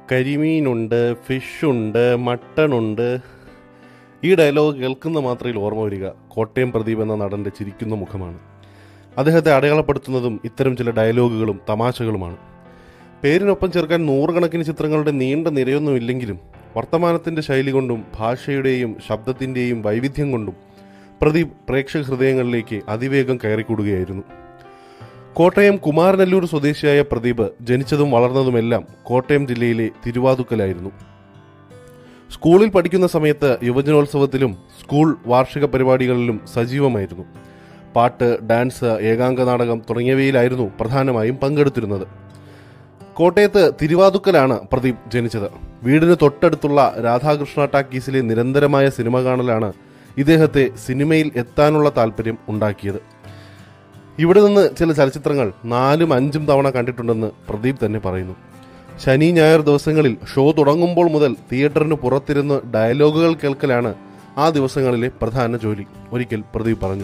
കരിമീനുണ്ട് ഫിഷുണ്ട് മട്ടണുണ്ട് ഈ ഡയലോഗ് കേൾക്കുന്ന മാത്രയിൽ ഓർമ്മ വരിക കോട്ടയം പ്രദീപ് എന്ന നടന്റെ ചിരിക്കുന്ന മുഖമാണ് അദ്ദേഹത്തെ അടയാളപ്പെടുത്തുന്നതും ഇത്തരം ചില ഡയലോഗുകളും തമാശകളുമാണ് പേരിനൊപ്പം ചേർക്കാൻ നൂറുകണക്കിന് ചിത്രങ്ങളുടെ നീണ്ട നിരയൊന്നും ഇല്ലെങ്കിലും വർത്തമാനത്തിന്റെ ശൈലി കൊണ്ടും ഭാഷയുടെയും ശബ്ദത്തിന്റെയും വൈവിധ്യം കൊണ്ടും പ്രദീപ് പ്രേക്ഷക ഹൃദയങ്ങളിലേക്ക് അതിവേഗം കയറിക്കൂടുകയായിരുന്നു കോട്ടയം കുമാരനല്ലൂർ സ്വദേശിയായ പ്രദീപ് ജനിച്ചതും വളർന്നതുമെല്ലാം കോട്ടയം ജില്ലയിലെ തിരുവാതുക്കലായിരുന്നു സ്കൂളിൽ പഠിക്കുന്ന സമയത്ത് യുവജനോത്സവത്തിലും സ്കൂൾ വാർഷിക പരിപാടികളിലും സജീവമായിരുന്നു പാട്ട് ഡാൻസ് ഏകാംഗ നാടകം തുടങ്ങിയവയിലായിരുന്നു പ്രധാനമായും പങ്കെടുത്തിരുന്നത് കോട്ടയത്ത് തിരുവാതുക്കലാണ് പ്രദീപ് ജനിച്ചത് വീടിന് തൊട്ടടുത്തുള്ള രാധാകൃഷ്ണ ടാക്കീസിലെ നിരന്തരമായ സിനിമ കാണലാണ് ഇദ്ദേഹത്തെ സിനിമയിൽ എത്താനുള്ള താല്പര്യം ഉണ്ടാക്കിയത് ഇവിടെ നിന്ന് ചില ചലച്ചിത്രങ്ങൾ നാലും അഞ്ചും തവണ കണ്ടിട്ടുണ്ടെന്ന് പ്രദീപ് തന്നെ പറയുന്നു ശനി ഞായർ ദിവസങ്ങളിൽ ഷോ തുടങ്ങുമ്പോൾ മുതൽ തിയേറ്ററിന് പുറത്തിരുന്ന് ഡയലോഗുകൾ കേൾക്കലാണ് ആ ദിവസങ്ങളിലെ പ്രധാന ജോലി ഒരിക്കൽ പ്രദീപ് പറഞ്ഞു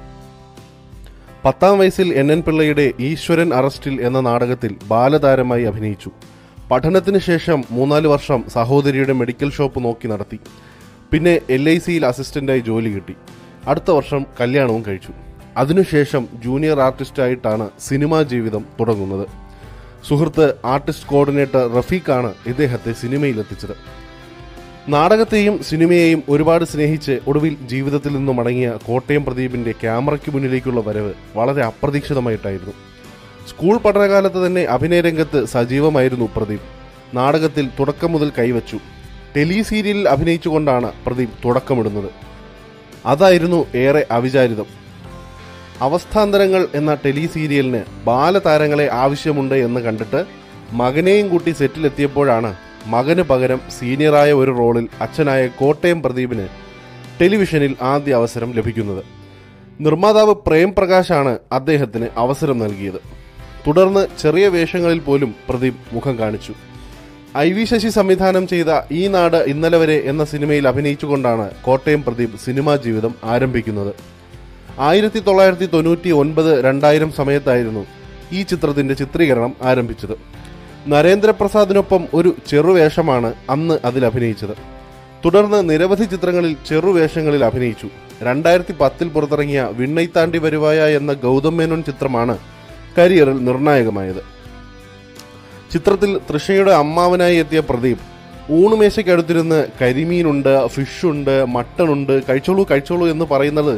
പത്താം വയസ്സിൽ എൻ എൻ പിള്ളയുടെ ഈശ്വരൻ അറസ്റ്റിൽ എന്ന നാടകത്തിൽ ബാലതാരമായി അഭിനയിച്ചു പഠനത്തിന് ശേഷം മൂന്നാല് വർഷം സഹോദരിയുടെ മെഡിക്കൽ ഷോപ്പ് നോക്കി നടത്തി പിന്നെ എൽ ഐ സിയിൽ അസിസ്റ്റന്റായി ജോലി കിട്ടി അടുത്ത വർഷം കല്യാണവും കഴിച്ചു അതിനുശേഷം ജൂനിയർ ആർട്ടിസ്റ്റായിട്ടാണ് സിനിമാ ജീവിതം തുടങ്ങുന്നത് സുഹൃത്ത് ആർട്ടിസ്റ്റ് കോർഡിനേറ്റർ റഫീഖാണ് ഇദ്ദേഹത്തെ സിനിമയിലെത്തിച്ചത് നാടകത്തെയും സിനിമയെയും ഒരുപാട് സ്നേഹിച്ച് ഒടുവിൽ ജീവിതത്തിൽ നിന്നും മടങ്ങിയ കോട്ടയം പ്രദീപിന്റെ ക്യാമറയ്ക്ക് മുന്നിലേക്കുള്ള വരവ് വളരെ അപ്രതീക്ഷിതമായിട്ടായിരുന്നു സ്കൂൾ പഠനകാലത്ത് തന്നെ അഭിനയരംഗത്ത് സജീവമായിരുന്നു പ്രദീപ് നാടകത്തിൽ തുടക്കം മുതൽ കൈവച്ചു ടെലി സീരിയലിൽ അഭിനയിച്ചുകൊണ്ടാണ് പ്രദീപ് തുടക്കമിടുന്നത് അതായിരുന്നു ഏറെ അവിചാരിതം അവസ്ഥാന്തരങ്ങൾ എന്ന ടെലി സീരിയലിന് ബാലതാരങ്ങളെ ആവശ്യമുണ്ട് എന്ന് കണ്ടിട്ട് മകനെയും കൂട്ടി സെറ്റിലെത്തിയപ്പോഴാണ് മകന് പകരം സീനിയറായ ഒരു റോളിൽ അച്ഛനായ കോട്ടയം പ്രദീപിന് ടെലിവിഷനിൽ ആദ്യ അവസരം ലഭിക്കുന്നത് നിർമ്മാതാവ് പ്രേം പ്രകാശാണ് അദ്ദേഹത്തിന് അവസരം നൽകിയത് തുടർന്ന് ചെറിയ വേഷങ്ങളിൽ പോലും പ്രദീപ് മുഖം കാണിച്ചു ഐ വി ശശി സംവിധാനം ചെയ്ത ഈ നാട് ഇന്നലെ വരെ എന്ന സിനിമയിൽ അഭിനയിച്ചുകൊണ്ടാണ് കോട്ടയം പ്രദീപ് സിനിമാ ജീവിതം ആരംഭിക്കുന്നത് ആയിരത്തി തൊള്ളായിരത്തി തൊണ്ണൂറ്റി ഒൻപത് രണ്ടായിരം സമയത്തായിരുന്നു ഈ ചിത്രത്തിന്റെ ചിത്രീകരണം ആരംഭിച്ചത് നരേന്ദ്രപ്രസാദിനൊപ്പം ഒരു ചെറുവേഷമാണ് അന്ന് അതിൽ അഭിനയിച്ചത് തുടർന്ന് നിരവധി ചിത്രങ്ങളിൽ ചെറുവേഷങ്ങളിൽ അഭിനയിച്ചു രണ്ടായിരത്തി പത്തിൽ പുറത്തിറങ്ങിയ വിണ്ണൈത്താണ്ടി വരുവായ എന്ന ഗൗതം മേനോൻ ചിത്രമാണ് കരിയറിൽ നിർണായകമായത് ചിത്രത്തിൽ തൃഷയുടെ അമ്മാവനായി എത്തിയ പ്രദീപ് ഊണുമേശയ്ക്കടുത്തിരുന്ന് കരിമീനുണ്ട് ഫിഷുണ്ട് മട്ടണുണ്ട് കഴിച്ചോളൂ കഴിച്ചോളൂ എന്ന് പറയുന്നത്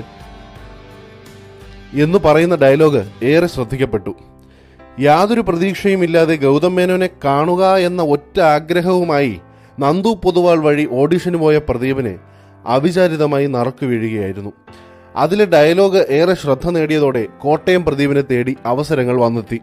എന്ന് പറയുന്ന ഡയലോഗ് ഏറെ ശ്രദ്ധിക്കപ്പെട്ടു യാതൊരു പ്രതീക്ഷയുമില്ലാതെ ഗൗതം മേനോനെ കാണുക എന്ന ഒറ്റ ആഗ്രഹവുമായി നന്ദു പൊതുവാൾ വഴി ഓഡിഷന് പോയ പ്രദീപിന് അവിചാരിതമായി നറുക്കു വീഴുകയായിരുന്നു അതിലെ ഡയലോഗ് ഏറെ ശ്രദ്ധ നേടിയതോടെ കോട്ടയം പ്രദീപിനെ തേടി അവസരങ്ങൾ വന്നെത്തി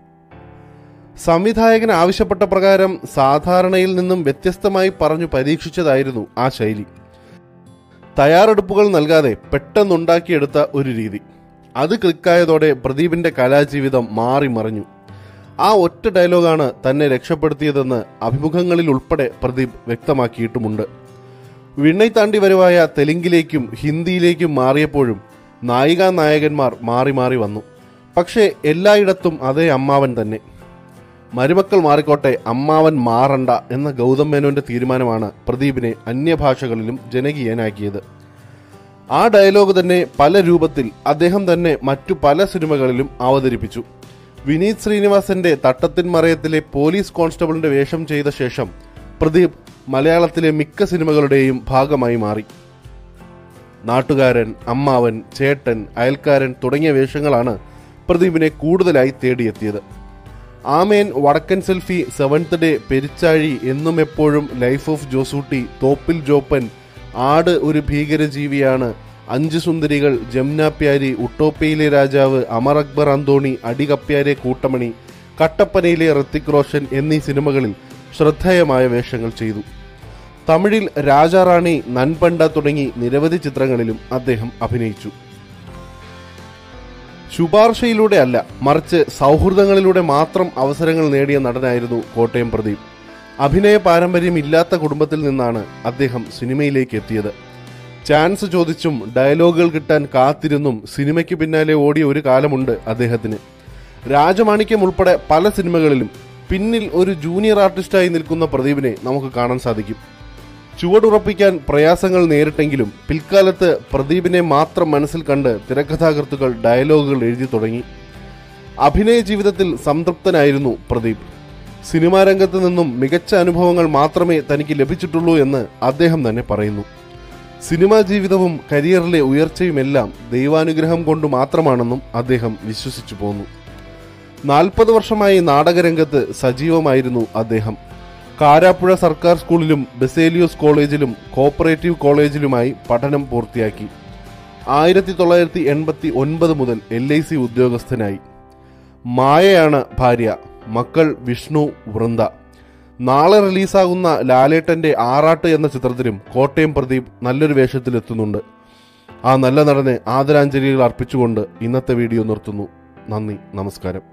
സംവിധായകൻ ആവശ്യപ്പെട്ട പ്രകാരം സാധാരണയിൽ നിന്നും വ്യത്യസ്തമായി പറഞ്ഞു പരീക്ഷിച്ചതായിരുന്നു ആ ശൈലി തയ്യാറെടുപ്പുകൾ നൽകാതെ പെട്ടെന്നുണ്ടാക്കിയെടുത്ത ഒരു രീതി അത് ക്ലിക്കായതോടെ പ്രദീപിന്റെ കലാജീവിതം മാറി മറിഞ്ഞു ആ ഒറ്റ ഡയലോഗാണ് തന്നെ രക്ഷപ്പെടുത്തിയതെന്ന് അഭിമുഖങ്ങളിൽ ഉൾപ്പെടെ പ്രദീപ് വ്യക്തമാക്കിയിട്ടുമുണ്ട് വിണ്ണൈ താണ്ടി വരവായ തെലുങ്കിലേക്കും ഹിന്ദിയിലേക്കും മാറിയപ്പോഴും നായികാ നായകന്മാർ മാറി മാറി വന്നു പക്ഷേ എല്ലായിടത്തും അതേ അമ്മാവൻ തന്നെ മരുമക്കൾ മാറിക്കോട്ടെ അമ്മാവൻ മാറണ്ട എന്ന ഗൗതം മേനോന്റെ തീരുമാനമാണ് പ്രദീപിനെ അന്യഭാഷകളിലും ജനകീയനാക്കിയത് ആ ഡയലോഗ് തന്നെ പല രൂപത്തിൽ അദ്ദേഹം തന്നെ മറ്റു പല സിനിമകളിലും അവതരിപ്പിച്ചു വിനീത് ശ്രീനിവാസന്റെ തട്ടത്തിൻ മറയത്തിലെ പോലീസ് കോൺസ്റ്റബിളിന്റെ വേഷം ചെയ്ത ശേഷം പ്രദീപ് മലയാളത്തിലെ മിക്ക സിനിമകളുടെയും ഭാഗമായി മാറി നാട്ടുകാരൻ അമ്മാവൻ ചേട്ടൻ അയൽക്കാരൻ തുടങ്ങിയ വേഷങ്ങളാണ് പ്രദീപിനെ കൂടുതലായി തേടിയെത്തിയത് ആമേൻ വടക്കൻ സെൽഫി സെവൻത്ത് ഡേ പെരിച്ചാഴി എന്നും എപ്പോഴും ലൈഫ് ഓഫ് ജോസൂട്ടി തോപ്പിൽ ജോപ്പൻ ആട് ഒരു ഭീകരജീവിയാണ് അഞ്ച് സുന്ദരികൾ ജംനാപ്യാരി ഉട്ടോപ്പയിലെ രാജാവ് അമർ അക്ബർ അന്തോണി അടികപ്യാരെ കൂട്ടമണി കട്ടപ്പനയിലെ ഋത്തിക് റോഷൻ എന്നീ സിനിമകളിൽ ശ്രദ്ധേയമായ വേഷങ്ങൾ ചെയ്തു തമിഴിൽ രാജാറാണി നൻപണ്ട തുടങ്ങി നിരവധി ചിത്രങ്ങളിലും അദ്ദേഹം അഭിനയിച്ചു ശുപാർശയിലൂടെ അല്ല മറിച്ച് സൗഹൃദങ്ങളിലൂടെ മാത്രം അവസരങ്ങൾ നേടിയ നടനായിരുന്നു കോട്ടയം പ്രദീപ് അഭിനയ പാരമ്പര്യം ഇല്ലാത്ത കുടുംബത്തിൽ നിന്നാണ് അദ്ദേഹം സിനിമയിലേക്ക് എത്തിയത് ചാൻസ് ചോദിച്ചും ഡയലോഗുകൾ കിട്ടാൻ കാത്തിരുന്നും സിനിമയ്ക്ക് പിന്നാലെ ഓടിയ ഒരു കാലമുണ്ട് അദ്ദേഹത്തിന് രാജമാണിക്യം ഉൾപ്പെടെ പല സിനിമകളിലും പിന്നിൽ ഒരു ജൂനിയർ ആർട്ടിസ്റ്റായി നിൽക്കുന്ന പ്രദീപിനെ നമുക്ക് കാണാൻ സാധിക്കും ചുവടുറപ്പിക്കാൻ പ്രയാസങ്ങൾ നേരിട്ടെങ്കിലും പിൽക്കാലത്ത് പ്രദീപിനെ മാത്രം മനസ്സിൽ കണ്ട് തിരക്കഥാകൃത്തുക്കൾ ഡയലോഗുകൾ എഴുതി തുടങ്ങി അഭിനയ ജീവിതത്തിൽ സംതൃപ്തനായിരുന്നു പ്രദീപ് സിനിമാ രംഗത്ത് നിന്നും മികച്ച അനുഭവങ്ങൾ മാത്രമേ തനിക്ക് ലഭിച്ചിട്ടുള്ളൂ എന്ന് അദ്ദേഹം തന്നെ പറയുന്നു സിനിമാ ജീവിതവും കരിയറിലെ ഉയർച്ചയുമെല്ലാം ദൈവാനുഗ്രഹം കൊണ്ട് മാത്രമാണെന്നും അദ്ദേഹം വിശ്വസിച്ചു പോന്നു നാൽപ്പത് വർഷമായി നാടകരംഗത്ത് സജീവമായിരുന്നു അദ്ദേഹം കാരാപ്പുഴ സർക്കാർ സ്കൂളിലും ബെസേലിയോസ് കോളേജിലും കോപ്പറേറ്റീവ് കോളേജിലുമായി പഠനം പൂർത്തിയാക്കി ആയിരത്തി തൊള്ളായിരത്തി എൺപത്തി ഒൻപത് മുതൽ എൽ ഐ സി ഉദ്യോഗസ്ഥനായി മായയാണ് ഭാര്യ മക്കൾ വിഷ്ണു വൃന്ദ നാളെ റിലീസാകുന്ന ലാലേട്ടന്റെ ആറാട്ട് എന്ന ചിത്രത്തിലും കോട്ടയം പ്രദീപ് നല്ലൊരു വേഷത്തിലെത്തുന്നുണ്ട് ആ നല്ല നടനെ ആദരാഞ്ജലികൾ അർപ്പിച്ചുകൊണ്ട് ഇന്നത്തെ വീഡിയോ നിർത്തുന്നു നന്ദി നമസ്കാരം